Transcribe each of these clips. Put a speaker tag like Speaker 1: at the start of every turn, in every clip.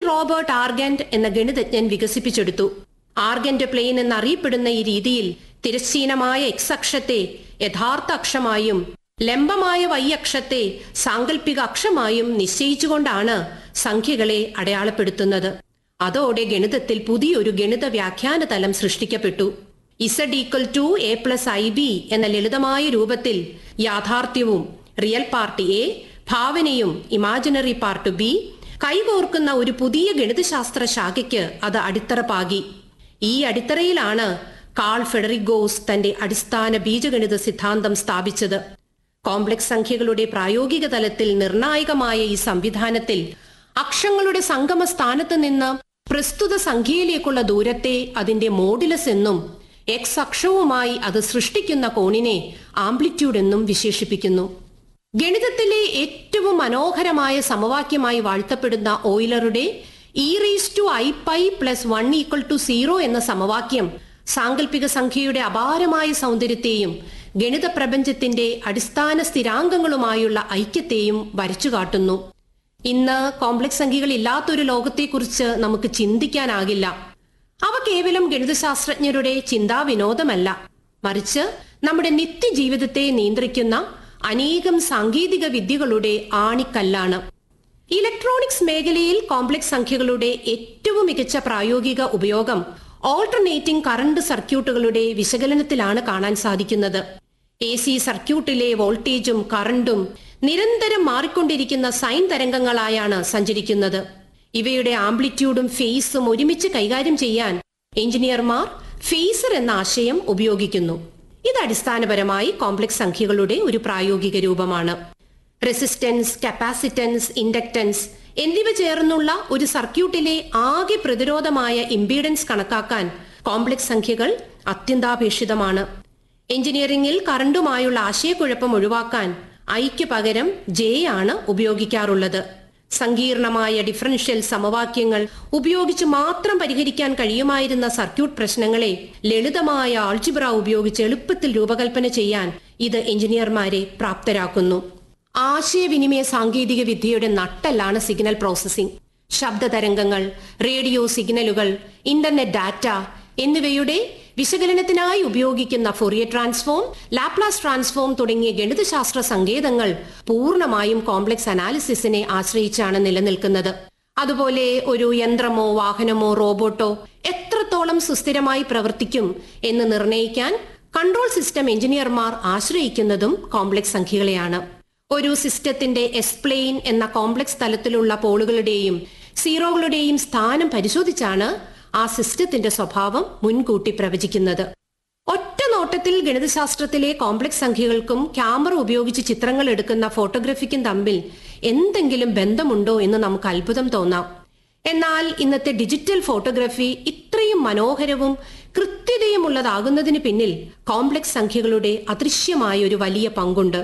Speaker 1: Robert ആർഗന്റ് എന്ന ഗണിതജ്ഞൻ വികസിപ്പിച്ചെടുത്തു ആർഗന്റ് plain എന്നറിയപ്പെടുന്ന ഈ രീതിയിൽ തിരശ്ചീനമായ എക്സ് അക്ഷത്തെ യഥാർത്ഥ അക്ഷമായും ലംബമായ വൈ അക്ഷത്തെ സാങ്കല്പിക അക്ഷമായും നിശ്ചയിച്ചുകൊണ്ടാണ് സംഖ്യകളെ അടയാളപ്പെടുത്തുന്നത് അതോടെ ഗണിതത്തിൽ പുതിയൊരു ഗണിത വ്യാഖ്യാന തലം സൃഷ്ടിക്കപ്പെട്ടു Z equal to A plus I B എന്ന ലളിതമായ രൂപത്തിൽ യാഥാർത്ഥ്യവും റിയൽ പാർട്ട് എ ഭാവനയും ഇമാജിനറി പാർട്ട് ബി കൈകോർക്കുന്ന ഒരു പുതിയ ഗണിതശാസ്ത്ര ശാഖയ്ക്ക് അത് അടിത്തറ പാകി ഈ അടിത്തറയിലാണ് കാൾ ഫെഡറിഗോസ് തന്റെ അടിസ്ഥാന ബീജഗണിത സിദ്ധാന്തം സ്ഥാപിച്ചത് കോംപ്ലക്സ് സംഖ്യകളുടെ പ്രായോഗിക തലത്തിൽ നിർണായകമായ ഈ സംവിധാനത്തിൽ അക്ഷങ്ങളുടെ സംഗമ സ്ഥാനത്ത് നിന്ന് പ്രസ്തുത സംഖ്യയിലേക്കുള്ള ദൂരത്തെ അതിന്റെ മോഡുലസ് എന്നും എക്സ് അക്ഷവുമായി അത് സൃഷ്ടിക്കുന്ന കോണിനെ ആംപ്ലിറ്റ്യൂഡ് എന്നും വിശേഷിപ്പിക്കുന്നു ഗണിതത്തിലെ ഏറ്റവും മനോഹരമായ സമവാക്യമായി വാഴ്ത്തപ്പെടുന്ന ഓയിലറുടെ E raise to I pi plus one equal to zero എന്ന സമവാക്യം സാങ്കല്പിക സംഖ്യയുടെ അപാരമായ സൗന്ദര്യത്തെയും ഗണിത പ്രപഞ്ചത്തിന്റെ അടിസ്ഥാന സ്ഥിരാംഗങ്ങളുമായുള്ള ഐക്യത്തെയും വരച്ചു കാട്ടുന്നു ഇന്ന് കോംപ്ലക്സ് സംഖ്യകൾ ഇല്ലാത്തൊരു ലോകത്തെക്കുറിച്ച് നമുക്ക് ചിന്തിക്കാനാകില്ല അവ കേവലം ഗണിതശാസ്ത്രജ്ഞരുടെ ചിന്താ വിനോദമല്ല മറിച്ച് നമ്മുടെ നിത്യജീവിതത്തെ നിയന്ത്രിക്കുന്ന അനേകം സാങ്കേതിക വിദ്യകളുടെ ആണിക്കല്ലാണ് ഇലക്ട്രോണിക്സ് മേഖലയിൽ കോംപ്ലക്സ് സംഖ്യകളുടെ ഏറ്റവും മികച്ച പ്രായോഗിക ഉപയോഗം ഓൾട്ടർനേറ്റിംഗ് കറണ്ട് സർക്യൂട്ടുകളുടെ വിശകലനത്തിലാണ് കാണാൻ സാധിക്കുന്നത് എ സി സർക്യൂട്ടിലെ വോൾട്ടേജും കറണ്ടും നിരന്തരം മാറിക്കൊണ്ടിരിക്കുന്ന സൈൻ തരംഗങ്ങളായാണ് സഞ്ചരിക്കുന്നത് ഇവയുടെ ആംപ്ലിറ്റ്യൂഡും ഫേസും ഒരുമിച്ച് കൈകാര്യം ചെയ്യാൻ എഞ്ചിനീയർമാർ ഫേസർ എന്ന ആശയം ഉപയോഗിക്കുന്നു ഇത് അടിസ്ഥാനപരമായി കോംപ്ലക്സ് സംഖ്യകളുടെ ഒരു പ്രായോഗിക രൂപമാണ് റെസിസ്റ്റൻസ് കപ്പാസിറ്റൻസ് ഇൻഡക്റ്റൻസ് എന്നിവ ചേർന്നുള്ള ഒരു സർക്യൂട്ടിലെ ആകെ പ്രതിരോധമായ ഇംപീഡൻസ് കണക്കാക്കാൻ കോംപ്ലക്സ് സംഖ്യകൾ അത്യന്താപേക്ഷിതമാണ് എഞ്ചിനീയറിംഗിൽ കറണ്ടുമായുള്ള ആശയക്കുഴപ്പം ഒഴിവാക്കാൻ ഐക്ക് പകരം ജെ ആണ് ഉപയോഗിക്കാറുള്ളത് സങ്കീർണമായ ഡിഫറൻഷ്യൽ സമവാക്യങ്ങൾ ഉപയോഗിച്ച് മാത്രം പരിഹരിക്കാൻ കഴിയുമായിരുന്ന സർക്യൂട്ട് പ്രശ്നങ്ങളെ ലളിതമായ ആൾജിബ്ര ഉപയോഗിച്ച് എളുപ്പത്തിൽ രൂപകൽപ്പന ചെയ്യാൻ ഇത് എഞ്ചിനീയർമാരെ പ്രാപ്തരാക്കുന്നു ആശയവിനിമയ സാങ്കേതിക വിദ്യയുടെ നട്ടെല്ലാണ് സിഗ്നൽ പ്രോസസ്സിംഗ് ശബ്ദ തരംഗങ്ങൾ റേഡിയോ സിഗ്നലുകൾ ഇന്റർനെറ്റ് ഡാറ്റ എന്നിവയുടെ വിശകലനത്തിനായി ഉപയോഗിക്കുന്ന ഫൊറിയ ട്രാൻസ്ഫോം ലാപ്ലാസ് ട്രാൻസ്ഫോം തുടങ്ങിയ ഗണിതശാസ്ത്ര സങ്കേതങ്ങൾ പൂർണ്ണമായും കോംപ്ലക്സ് അനാലിസിസിനെ ആശ്രയിച്ചാണ് നിലനിൽക്കുന്നത് അതുപോലെ ഒരു യന്ത്രമോ വാഹനമോ റോബോട്ടോ എത്രത്തോളം സുസ്ഥിരമായി പ്രവർത്തിക്കും എന്ന് നിർണ്ണയിക്കാൻ കൺട്രോൾ സിസ്റ്റം എഞ്ചിനീയർമാർ ആശ്രയിക്കുന്നതും കോംപ്ലക്സ് സംഖ്യകളെയാണ് ഒരു സിസ്റ്റത്തിന്റെ എസ്പ്ലെയിൻ എന്ന കോംപ്ലക്സ് തലത്തിലുള്ള പോളുകളുടെയും സീറോകളുടെയും സ്ഥാനം പരിശോധിച്ചാണ് ആ സിസ്റ്റത്തിന്റെ സ്വഭാവം മുൻകൂട്ടി പ്രവചിക്കുന്നത് ഒറ്റ നോട്ടത്തിൽ ഗണിതശാസ്ത്രത്തിലെ കോംപ്ലക്സ് സംഖ്യകൾക്കും ക്യാമറ ഉപയോഗിച്ച് ചിത്രങ്ങൾ എടുക്കുന്ന ഫോട്ടോഗ്രഫിക്കും തമ്മിൽ എന്തെങ്കിലും ബന്ധമുണ്ടോ എന്ന് നമുക്ക് അത്ഭുതം തോന്നാം എന്നാൽ ഇന്നത്തെ ഡിജിറ്റൽ ഫോട്ടോഗ്രഫി ഇത്രയും മനോഹരവും കൃത്യതയുമുള്ളതാകുന്നതിന് പിന്നിൽ കോംപ്ലക്സ് സംഖ്യകളുടെ അദൃശ്യമായ ഒരു വലിയ പങ്കുണ്ട്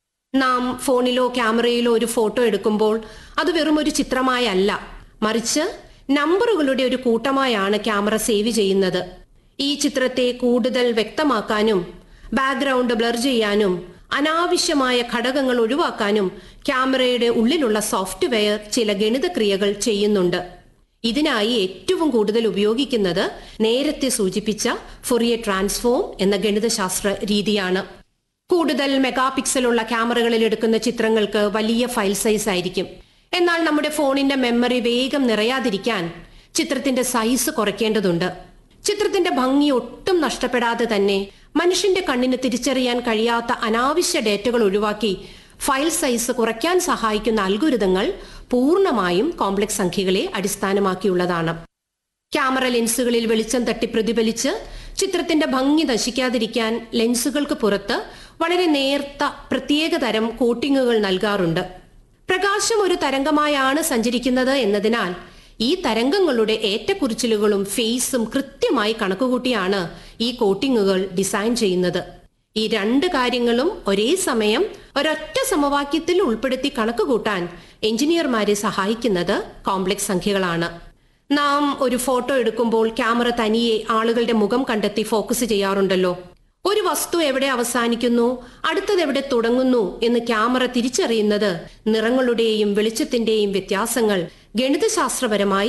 Speaker 1: നാം ഫോണിലോ ക്യാമറയിലോ ഒരു ഫോട്ടോ എടുക്കുമ്പോൾ അത് വെറും ഒരു ചിത്രമായല്ല മറിച്ച് നമ്പറുകളുടെ ഒരു കൂട്ടമായാണ് ക്യാമറ സേവ് ചെയ്യുന്നത് ഈ ചിത്രത്തെ കൂടുതൽ വ്യക്തമാക്കാനും ബാക്ക്ഗ്രൗണ്ട് ബ്ലർ ചെയ്യാനും അനാവശ്യമായ ഘടകങ്ങൾ ഒഴിവാക്കാനും ക്യാമറയുടെ ഉള്ളിലുള്ള സോഫ്റ്റ്വെയർ ചില ഗണിതക്രിയകൾ ചെയ്യുന്നുണ്ട് ഇതിനായി ഏറ്റവും കൂടുതൽ ഉപയോഗിക്കുന്നത് നേരത്തെ സൂചിപ്പിച്ച ഫൊറിയ ട്രാൻസ്ഫോം എന്ന ഗണിതശാസ്ത്ര രീതിയാണ് കൂടുതൽ മെഗാ പിക്സലുള്ള ക്യാമറകളിൽ എടുക്കുന്ന ചിത്രങ്ങൾക്ക് വലിയ ഫയൽ സൈസ് ആയിരിക്കും എന്നാൽ നമ്മുടെ ഫോണിന്റെ മെമ്മറി വേഗം നിറയാതിരിക്കാൻ ചിത്രത്തിന്റെ സൈസ് കുറയ്ക്കേണ്ടതുണ്ട് ചിത്രത്തിന്റെ ഭംഗി ഒട്ടും നഷ്ടപ്പെടാതെ തന്നെ മനുഷ്യന്റെ കണ്ണിന് തിരിച്ചറിയാൻ കഴിയാത്ത അനാവശ്യ ഡേറ്റകൾ ഒഴിവാക്കി ഫയൽ സൈസ് കുറയ്ക്കാൻ സഹായിക്കുന്ന അൽഗുരിതങ്ങൾ പൂർണ്ണമായും കോംപ്ലക്സ് സംഖ്യകളെ അടിസ്ഥാനമാക്കിയുള്ളതാണ് ക്യാമറ ലെൻസുകളിൽ വെളിച്ചം തട്ടി പ്രതിഫലിച്ച് ചിത്രത്തിന്റെ ഭംഗി നശിക്കാതിരിക്കാൻ ലെൻസുകൾക്ക് പുറത്ത് വളരെ നേർത്ത പ്രത്യേക തരം കോട്ടിങ്ങുകൾ നൽകാറുണ്ട് പ്രകാശം ഒരു തരംഗമായാണ് സഞ്ചരിക്കുന്നത് എന്നതിനാൽ ഈ തരംഗങ്ങളുടെ ഏറ്റക്കുറിച്ചിലുകളും ഫേസും കൃത്യമായി കണക്കുകൂട്ടിയാണ് ഈ കോട്ടിങ്ങുകൾ ഡിസൈൻ ചെയ്യുന്നത് ഈ രണ്ട് കാര്യങ്ങളും ഒരേ സമയം ഒരൊറ്റ സമവാക്യത്തിൽ ഉൾപ്പെടുത്തി കണക്കുകൂട്ടാൻ എഞ്ചിനീയർമാരെ സഹായിക്കുന്നത് കോംപ്ലക്സ് സംഖ്യകളാണ് നാം ഒരു ഫോട്ടോ എടുക്കുമ്പോൾ ക്യാമറ തനിയെ ആളുകളുടെ മുഖം കണ്ടെത്തി ഫോക്കസ് ചെയ്യാറുണ്ടല്ലോ ഒരു വസ്തു എവിടെ അവസാനിക്കുന്നു അടുത്തത് എവിടെ തുടങ്ങുന്നു എന്ന് ക്യാമറ തിരിച്ചറിയുന്നത് നിറങ്ങളുടെയും വെളിച്ചത്തിന്റെയും വ്യത്യാസങ്ങൾ ഗണിതശാസ്ത്രപരമായി